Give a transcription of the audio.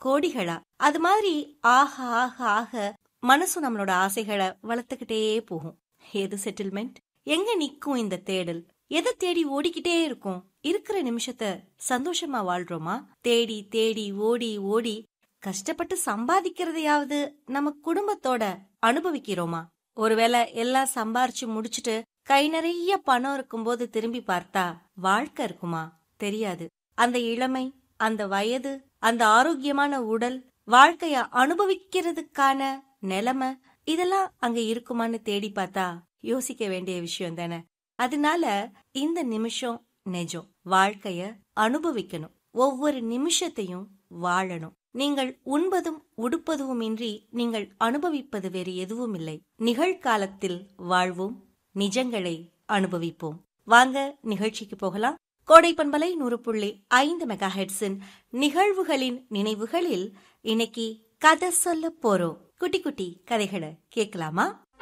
கோடிகளா அது மாதிரி ஆக ஆக ஆக மனசும் நம்மளோட ஆசைகளை வளர்த்துக்கிட்டே போகும் எது செட்டில்மெண்ட் எங்க நிக்கும் இந்த தேடல் எதை தேடி ஓடிக்கிட்டே இருக்கும் இருக்கிற நிமிஷத்தை சந்தோஷமா வாழ்றோமா தேடி தேடி ஓடி ஓடி கஷ்டப்பட்டு சம்பாதிக்கிறதையாவது நம்ம குடும்பத்தோட அனுபவிக்கிறோமா ஒருவேளை எல்லாம் சம்பாரிச்சு முடிச்சிட்டு கை நிறைய பணம் இருக்கும்போது திரும்பி பார்த்தா வாழ்க்கை இருக்குமா தெரியாது அந்த இளமை அந்த வயது அந்த ஆரோக்கியமான உடல் வாழ்க்கைய அனுபவிக்கிறதுக்கான நிலைமை இதெல்லாம் அங்க இருக்குமான்னு தேடி பார்த்தா யோசிக்க வேண்டிய விஷயம் தானே அதனால இந்த நிமிஷம் நெஜம் வாழ்க்கைய அனுபவிக்கணும் ஒவ்வொரு நிமிஷத்தையும் வாழணும் நீங்கள் உண்பதும் உடுப்பதும் இன்றி நீங்கள் அனுபவிப்பது வேறு எதுவும் இல்லை நிகழ்காலத்தில் வாழ்வோம் நிஜங்களை அனுபவிப்போம் வாங்க நிகழ்ச்சிக்கு போகலாம் கோடை பண்பலை நூறு புள்ளி ஐந்து மெகா ஹெட்ஸின் நிகழ்வுகளின் நினைவுகளில் இன்னைக்கு கதை சொல்ல போறோம் குட்டி குட்டி கதைகளை கேட்கலாமா